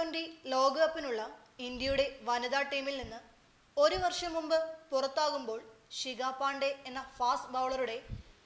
twenty ലോകകപ്പിനുള്ള ഇന്ത്യയുടെ വനിതാ ടീമിൽ നിന്ന് ഒരു വർഷം മുമ്പ് പുറത്താകുമ്പോൾ ഷിക പാണ്ഡെ എന്ന ഫാസ്റ്റ് ബൗളറുടെ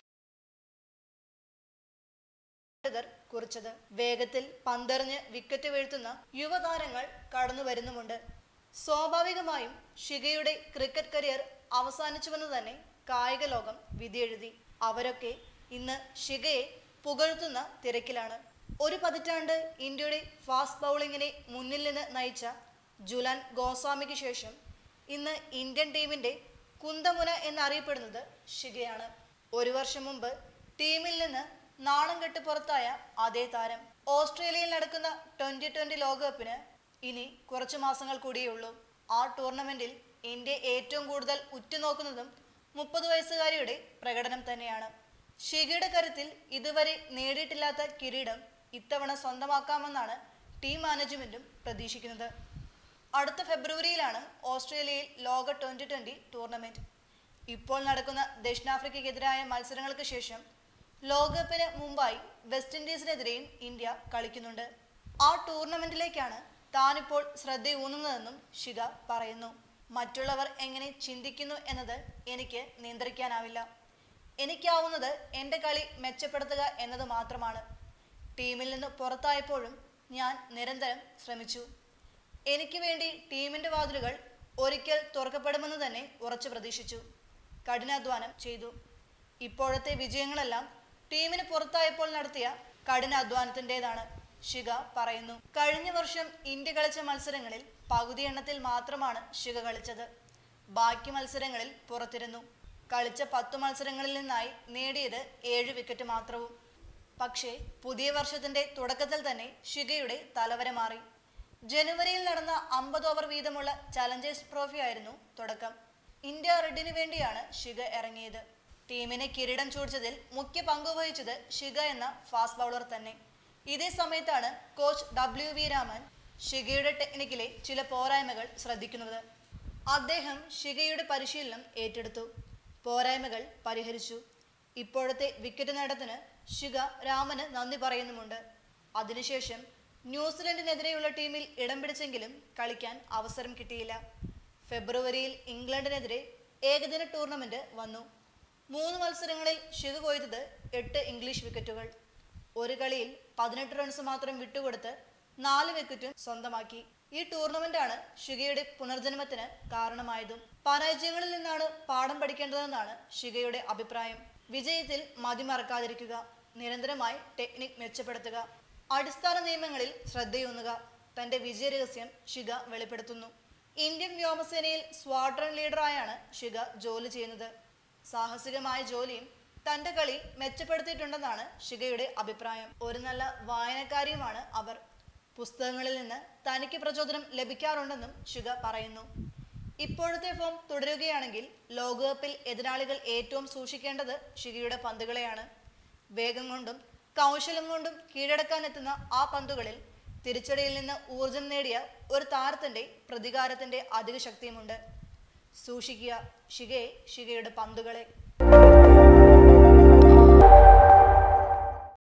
ആരാധകർ കുറിച്ചത് വേഗത്തിൽ പന്തെറിഞ്ഞ് വിക്കറ്റ് വീഴ്ത്തുന്ന യുവതാരങ്ങൾ കടന്നു വരുന്നുമുണ്ട് സ്വാഭാവികമായും ഷികയുടെ ക്രിക്കറ്റ് കരിയർ അവസാനിച്ചുവെന്ന് തന്നെ കായിക ലോകം വിധിയെഴുതി അവരൊക്കെ ഇന്ന് ഷികയെ പുകഴ്ത്തുന്ന തിരക്കിലാണ് ഒരു പതിറ്റാണ്ട് ഇന്ത്യയുടെ ഫാസ്റ്റ് ബൗളിങ്ങിനെ മുന്നിൽ നിന്ന് നയിച്ച ജുലാൻ ഗോസ്വാമിക്ക് ശേഷം ഇന്ന് ഇന്ത്യൻ ടീമിന്റെ കുന്തമുന എന്നറിയപ്പെടുന്നത് ഷിഗയാണ് ഒരു വർഷം മുമ്പ് ടീമിൽ നിന്ന് നാണം കെട്ട് പുറത്തായ അതേ താരം ഓസ്ട്രേലിയയിൽ നടക്കുന്ന ട്വന്റി ട്വന്റി ലോകകപ്പിന് ഇനി കുറച്ചു മാസങ്ങൾ കൂടിയേ ഉള്ളൂ ആ ടൂർണമെന്റിൽ ഇന്ത്യ ഏറ്റവും കൂടുതൽ ഉറ്റുനോക്കുന്നതും മുപ്പത് വയസ്സുകാരിയുടെ പ്രകടനം തന്നെയാണ് ഷിഗയുടെ കരുത്തിൽ ഇതുവരെ നേടിയിട്ടില്ലാത്ത കിരീടം ഇത്തവണ സ്വന്തമാക്കാമെന്നാണ് ടീം മാനേജ്മെന്റും പ്രതീക്ഷിക്കുന്നത് അടുത്ത ഫെബ്രുവരിയിലാണ് ഓസ്ട്രേലിയയിൽ ലോക ട്വന്റി ട്വന്റി ടൂർണമെന്റ് ഇപ്പോൾ നടക്കുന്ന ദക്ഷിണാഫ്രിക്കയ്ക്കെതിരായ മത്സരങ്ങൾക്ക് ശേഷം ലോകകപ്പിന് മുമ്പായി വെസ്റ്റ് ഇൻഡീസിനെതിരെയും ഇന്ത്യ കളിക്കുന്നുണ്ട് ആ ടൂർണമെന്റിലേക്കാണ് താനിപ്പോൾ ശ്രദ്ധയൂന്നുന്നതെന്നും ഷിക പറയുന്നു മറ്റുള്ളവർ എങ്ങനെ ചിന്തിക്കുന്നു എന്നത് എനിക്ക് നിയന്ത്രിക്കാനാവില്ല എനിക്കാവുന്നത് എൻ്റെ കളി മെച്ചപ്പെടുത്തുക എന്നത് മാത്രമാണ് ടീമിൽ നിന്ന് പുറത്തായപ്പോഴും ഞാൻ നിരന്തരം ശ്രമിച്ചു എനിക്ക് വേണ്ടി ടീമിന്റെ വാതിലുകൾ ഒരിക്കൽ തുറക്കപ്പെടുമെന്ന് തന്നെ ഉറച്ചു പ്രതീക്ഷിച്ചു കഠിനാധ്വാനം ചെയ്തു ഇപ്പോഴത്തെ വിജയങ്ങളെല്ലാം ടീമിന് പുറത്തായപ്പോൾ നടത്തിയ കഠിനാധ്വാനത്തിൻ്റെതാണ് ഷിക പറയുന്നു കഴിഞ്ഞ വർഷം ഇന്ത്യ കളിച്ച മത്സരങ്ങളിൽ പകുതി എണ്ണത്തിൽ മാത്രമാണ് ഷിക കളിച്ചത് ബാക്കി മത്സരങ്ങളിൽ പുറത്തിരുന്നു കളിച്ച പത്തു മത്സരങ്ങളിൽ നിന്നായി നേടിയത് ഏഴ് വിക്കറ്റ് മാത്രവും പക്ഷേ പുതിയ വർഷത്തിന്റെ തുടക്കത്തിൽ തന്നെ ഷിഗയുടെ തലവര മാറി ജനുവരിയിൽ നടന്ന അമ്പത് ഓവർ വീതമുള്ള ചലഞ്ചേഴ്സ് ട്രോഫി ആയിരുന്നു തുടക്കം ഇന്ത്യ റെഡിന് വേണ്ടിയാണ് ഷിഗ ഇറങ്ങിയത് ടീമിനെ കിരീടം ചൂടിച്ചതിൽ മുഖ്യ പങ്കുവഹിച്ചത് ഷിഗ എന്ന ഫാസ്റ്റ് ബൗളർ തന്നെ ഇതേ സമയത്താണ് കോച്ച് ഡബ്ല്യു വി രാമൻ ഷിഗയുടെ ടെക്നിക്കിലെ ചില പോരായ്മകൾ ശ്രദ്ധിക്കുന്നത് അദ്ദേഹം ഷിഗയുടെ പരിശീലനം ഏറ്റെടുത്തു പോരായ്മകൾ പരിഹരിച്ചു ഇപ്പോഴത്തെ വിക്കറ്റ് നേട്ടത്തിന് ഷിഗ രാമന് നന്ദി പറയുന്നുമുണ്ട് അതിനുശേഷം ന്യൂസിലൻഡിനെതിരെയുള്ള ടീമിൽ ഇടം പിടിച്ചെങ്കിലും കളിക്കാൻ അവസരം കിട്ടിയില്ല ഫെബ്രുവരിയിൽ ഇംഗ്ലണ്ടിനെതിരെ ഏകദിന ടൂർണമെന്റ് വന്നു മൂന്ന് മത്സരങ്ങളിൽ ഷിഗ കൊയ്തത് എട്ട് ഇംഗ്ലീഷ് വിക്കറ്റുകൾ ഒരു കളിയിൽ പതിനെട്ട് റൺസ് മാത്രം വിട്ടുകൊടുത്ത് നാല് വിക്കറ്റും സ്വന്തമാക്കി ഈ ടൂർണമെന്റാണ് ഷിഗയുടെ പുനർജന്മത്തിന് കാരണമായതും പരാജയങ്ങളിൽ നിന്നാണ് പാഠം പഠിക്കേണ്ടതെന്നാണ് ഷിഗയുടെ അഭിപ്രായം വിജയത്തിൽ മതിമറക്കാതിരിക്കുക നിരന്തരമായി ടെക്നിക് മെച്ചപ്പെടുത്തുക അടിസ്ഥാന നിയമങ്ങളിൽ ശ്രദ്ധയൂന്നുക തന്റെ വിജയരഹസ്യം ഷിഗ വെളിപ്പെടുത്തുന്നു ഇന്ത്യൻ വ്യോമസേനയിൽ സ്ക്വാഡ്രൺ ലീഡറായാണ് ഷിഗ ജോലി ചെയ്യുന്നത് സാഹസികമായ ജോലിയും തന്റെ കളി മെച്ചപ്പെടുത്തിയിട്ടുണ്ടെന്നാണ് ഷിഗയുടെ അഭിപ്രായം ഒരു നല്ല വായനക്കാരിയുമാണ് അവർ പുസ്തകങ്ങളിൽ നിന്ന് തനിക്ക് പ്രചോദനം ലഭിക്കാറുണ്ടെന്നും ഷിഗ പറയുന്നു ഇപ്പോഴത്തെ ഫോം തുടരുകയാണെങ്കിൽ ലോകകപ്പിൽ എതിരാളികൾ ഏറ്റവും സൂക്ഷിക്കേണ്ടത് ഷിഗയുടെ പന്തുകളെയാണ് വേഗം കൊണ്ടും കൗശലം കൊണ്ടും കീഴടക്കാനെത്തുന്ന ആ പന്തുകളിൽ തിരിച്ചടിയിൽ നിന്ന് ഊർജം നേടിയ ഒരു താരത്തിന്റെ പ്രതികാരത്തിന്റെ അധിക ശക്തിയുമുണ്ട് സൂക്ഷിക്കുക ഷിഗയെ ഷിഗയുടെ പന്തുകളെ